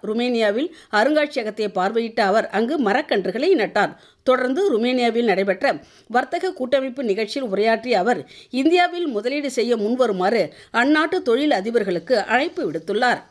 ருமேனியாவில் அருங்காட்சியகத்தை பார்வையிட்ட அவர் அங்கு மரக்கன்றுகளை நட்டார் தொடர்ந்து ருமேனியாவில் நடைபெற்ற வர்த்தக கூட்டமைப்பு நிகழ்ச்சியில் உரையாற்றிய அவர் இந்தியாவில் முதலீடு செய்ய முன்வருமாறு அந்நாட்டு தொழில் அதிபர்களுக்கு அழைப்பு விடுத்துள்ளார்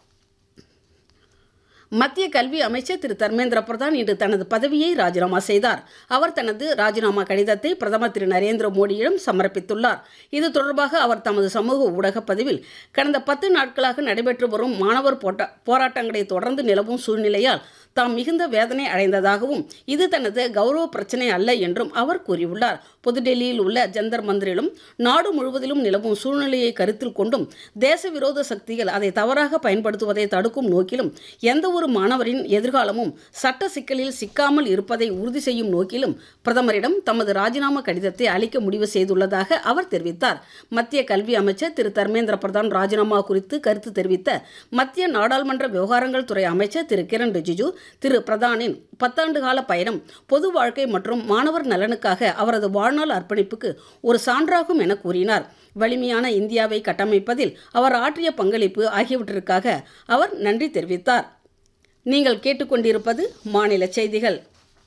மத்திய கல்வி அமைச்சர் திரு தர்மேந்திர பிரதான் இன்று தனது பதவியை ராஜினாமா செய்தார் அவர் தனது ராஜினாமா கடிதத்தை பிரதமர் திரு நரேந்திர மோடியிடம் சமர்ப்பித்துள்ளார் இது தொடர்பாக அவர் தமது சமூக ஊடக பதிவில் கடந்த பத்து நாட்களாக நடைபெற்று வரும் மாணவர் போட்ட போராட்டங்களை தொடர்ந்து நிலவும் சூழ்நிலையால் தாம் மிகுந்த வேதனை அடைந்ததாகவும் இது தனது கௌரவ பிரச்சனை அல்ல என்றும் அவர் கூறியுள்ளார் புதுடெல்லியில் உள்ள ஜந்தர் மந்திரிலும் நாடு முழுவதிலும் நிலவும் சூழ்நிலையை கருத்தில் கொண்டும் தேச விரோத சக்திகள் அதை தவறாக பயன்படுத்துவதை தடுக்கும் நோக்கிலும் எந்த ஒரு மாணவரின் எதிர்காலமும் சட்ட சிக்கலில் சிக்காமல் இருப்பதை உறுதி செய்யும் நோக்கிலும் பிரதமரிடம் தமது ராஜினாமா கடிதத்தை அளிக்க முடிவு செய்துள்ளதாக அவர் தெரிவித்தார் மத்திய கல்வி அமைச்சர் திரு தர்மேந்திர பிரதான் ராஜினாமா குறித்து கருத்து தெரிவித்த மத்திய நாடாளுமன்ற விவகாரங்கள் துறை அமைச்சர் திரு கிரண் ரிஜிஜு திரு பிரதானின் பத்தாண்டு கால பயணம் பொது வாழ்க்கை மற்றும் மாணவர் நலனுக்காக அவரது வாழ்நாள் அர்ப்பணிப்புக்கு ஒரு சான்றாகும் என கூறினார் வலிமையான இந்தியாவை கட்டமைப்பதில் அவர் ஆற்றிய பங்களிப்பு ஆகியவற்றிற்காக அவர் நன்றி தெரிவித்தார் நீங்கள் கேட்டுக்கொண்டிருப்பது மாநில செய்திகள்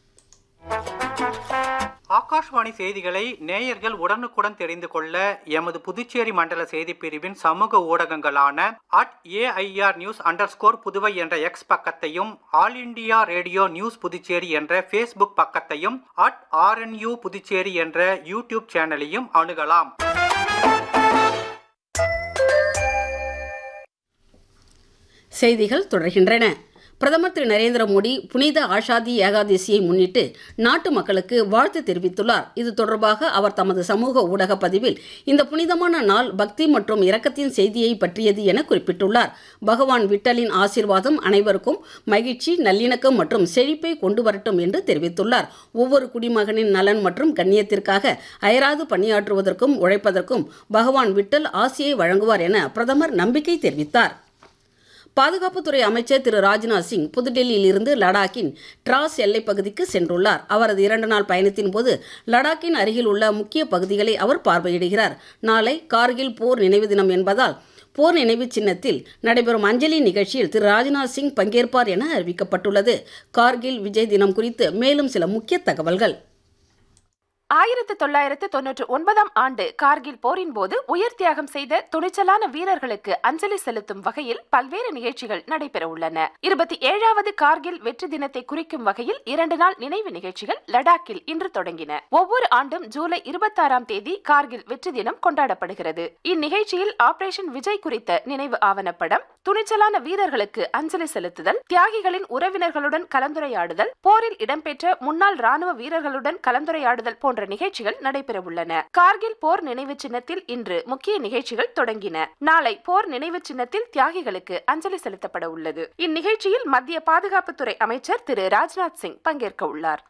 ஆகாஷ்வாணி செய்திகளை நேயர்கள் உடனுக்குடன் தெரிந்து கொள்ள எமது புதுச்சேரி மண்டல செய்திப் பிரிவின் சமூக ஊடகங்களான at AIR news underscore Puduvai என்ற எக்ஸ் பக்கத்தையும் all India radio news Puducherry என்ற ஃபேஸ்புக் பக்கத்தையும் அட் ஆர்என்யூ புதுச்சேரி என்ற யூடியூப் சேனலையும் அணுகலாம் செய்திகள் தொடர்கின்றன பிரதமர் திரு நரேந்திர மோடி புனித ஆஷாதி ஏகாதசியை முன்னிட்டு நாட்டு மக்களுக்கு வாழ்த்து தெரிவித்துள்ளார் இது தொடர்பாக அவர் தமது சமூக ஊடக பதிவில் இந்த புனிதமான நாள் பக்தி மற்றும் இரக்கத்தின் செய்தியை பற்றியது என குறிப்பிட்டுள்ளார் பகவான் விட்டலின் ஆசீர்வாதம் அனைவருக்கும் மகிழ்ச்சி நல்லிணக்கம் மற்றும் செழிப்பை கொண்டு வரட்டும் என்று தெரிவித்துள்ளார் ஒவ்வொரு குடிமகனின் நலன் மற்றும் கண்ணியத்திற்காக அயராது பணியாற்றுவதற்கும் உழைப்பதற்கும் பகவான் விட்டல் ஆசியை வழங்குவார் என பிரதமர் நம்பிக்கை தெரிவித்தார் பாதுகாப்புத்துறை அமைச்சர் திரு ராஜ்நாத் சிங் புதுடெல்லியில் இருந்து லடாக்கின் டிராஸ் எல்லைப் பகுதிக்கு சென்றுள்ளார் அவரது இரண்டு நாள் பயணத்தின் போது லடாக்கின் அருகில் உள்ள முக்கிய பகுதிகளை அவர் பார்வையிடுகிறார் நாளை கார்கில் போர் நினைவு தினம் என்பதால் போர் நினைவு சின்னத்தில் நடைபெறும் அஞ்சலி நிகழ்ச்சியில் திரு ராஜ்நாத் சிங் பங்கேற்பார் என அறிவிக்கப்பட்டுள்ளது கார்கில் விஜய் தினம் குறித்து மேலும் சில முக்கிய தகவல்கள் ஆயிரத்து தொள்ளாயிரத்து தொன்னூற்று ஒன்பதாம் ஆண்டு கார்கில் போரின் போது உயிர் தியாகம் செய்த துணிச்சலான வீரர்களுக்கு அஞ்சலி செலுத்தும் வகையில் பல்வேறு நிகழ்ச்சிகள் நடைபெற உள்ளன இருபத்தி ஏழாவது கார்கில் வெற்றி தினத்தை குறிக்கும் வகையில் இரண்டு நாள் நினைவு நிகழ்ச்சிகள் லடாக்கில் இன்று தொடங்கின ஒவ்வொரு ஆண்டும் ஜூலை இருபத்தாறாம் தேதி கார்கில் வெற்றி தினம் கொண்டாடப்படுகிறது இந்நிகழ்ச்சியில் ஆபரேஷன் விஜய் குறித்த நினைவு ஆவணப்படம் துணிச்சலான வீரர்களுக்கு அஞ்சலி செலுத்துதல் தியாகிகளின் உறவினர்களுடன் கலந்துரையாடுதல் போரில் இடம்பெற்ற முன்னாள் ராணுவ வீரர்களுடன் கலந்துரையாடுதல் போன்ற போன்ற நிகழ்ச்சிகள் நடைபெறவுள்ளன கார்கில் போர் நினைவு சின்னத்தில் இன்று முக்கிய நிகழ்ச்சிகள் தொடங்கின நாளை போர் நினைவு சின்னத்தில் தியாகிகளுக்கு அஞ்சலி செலுத்தப்பட உள்ளது இந்நிகழ்ச்சியில் மத்திய பாதுகாப்புத்துறை அமைச்சர் திரு ராஜ்நாத் சிங் பங்கேற்க உள்ளார்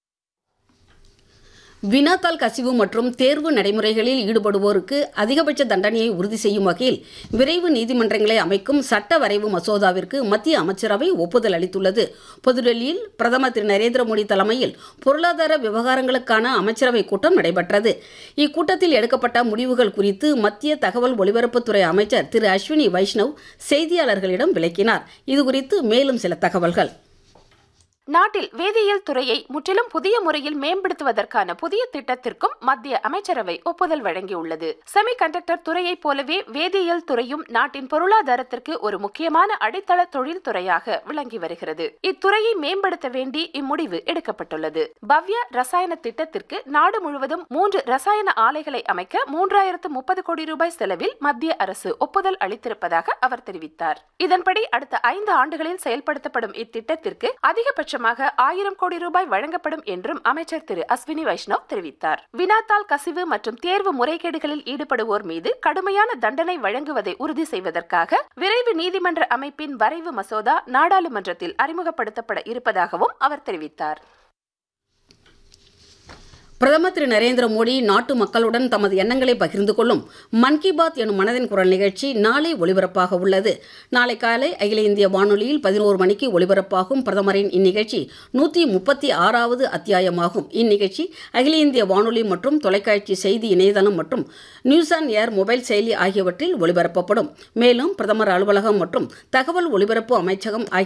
வினாத்தாள் கசிவு மற்றும் தேர்வு நடைமுறைகளில் ஈடுபடுவோருக்கு அதிகபட்ச தண்டனையை உறுதி செய்யும் வகையில் விரைவு நீதிமன்றங்களை அமைக்கும் சட்ட வரைவு மசோதாவிற்கு மத்திய அமைச்சரவை ஒப்புதல் அளித்துள்ளது புதுடெல்லியில் பிரதமர் திரு நரேந்திர மோடி தலைமையில் பொருளாதார விவகாரங்களுக்கான அமைச்சரவை கூட்டம் நடைபெற்றது இக்கூட்டத்தில் எடுக்கப்பட்ட முடிவுகள் குறித்து மத்திய தகவல் ஒலிபரப்புத்துறை அமைச்சர் திரு அஸ்வினி வைஷ்ணவ் செய்தியாளர்களிடம் விளக்கினார் இதுகுறித்து மேலும் சில தகவல்கள் நாட்டில் வேதியியல் துறையை முற்றிலும் புதிய முறையில் மேம்படுத்துவதற்கான புதிய திட்டத்திற்கும் மத்திய அமைச்சரவை ஒப்புதல் வழங்கியுள்ளது செமி கண்டக்டர் துறையைப் போலவே வேதியியல் துறையும் நாட்டின் பொருளாதாரத்திற்கு ஒரு முக்கியமான அடித்தள தொழில் துறையாக விளங்கி வருகிறது இத்துறையை மேம்படுத்த வேண்டி இம்முடிவு எடுக்கப்பட்டுள்ளது பவ்ய ரசாயன திட்டத்திற்கு நாடு முழுவதும் மூன்று ரசாயன ஆலைகளை அமைக்க மூன்றாயிரத்து முப்பது கோடி ரூபாய் செலவில் மத்திய அரசு ஒப்புதல் அளித்திருப்பதாக அவர் தெரிவித்தார் இதன்படி அடுத்த ஐந்து ஆண்டுகளில் செயல்படுத்தப்படும் இத்திட்டத்திற்கு அதிகபட்ச அதிகபட்சமாக ஆயிரம் கோடி ரூபாய் வழங்கப்படும் என்றும் அமைச்சர் திரு அஸ்வினி வைஷ்ணவ் தெரிவித்தார் வினாத்தாள் கசிவு மற்றும் தேர்வு முறைகேடுகளில் ஈடுபடுவோர் மீது கடுமையான தண்டனை வழங்குவதை உறுதி செய்வதற்காக விரைவு நீதிமன்ற அமைப்பின் வரைவு மசோதா நாடாளுமன்றத்தில் அறிமுகப்படுத்தப்பட இருப்பதாகவும் அவர் தெரிவித்தார் பிரதமர் திரு நரேந்திர மோடி நாட்டு மக்களுடன் தமது எண்ணங்களை பகிர்ந்து கொள்ளும் மன் கி பாத் எனும் மனதின் குரல் நிகழ்ச்சி நாளை ஒலிபரப்பாக உள்ளது நாளை காலை அகில இந்திய வானொலியில் பதினோரு மணிக்கு ஒலிபரப்பாகும் பிரதமரின் இந்நிகழ்ச்சி நூற்றி முப்பத்தி ஆறாவது அத்தியாயமாகும் இந்நிகழ்ச்சி அகில இந்திய வானொலி மற்றும் தொலைக்காட்சி செய்தி இணையதளம் மற்றும் நியூஸ் ஆன் ஏர் மொபைல் செயலி ஆகியவற்றில் ஒலிபரப்பப்படும் மேலும் பிரதமர் அலுவலகம் மற்றும் தகவல் ஒலிபரப்பு அமைச்சகம் ஆகிய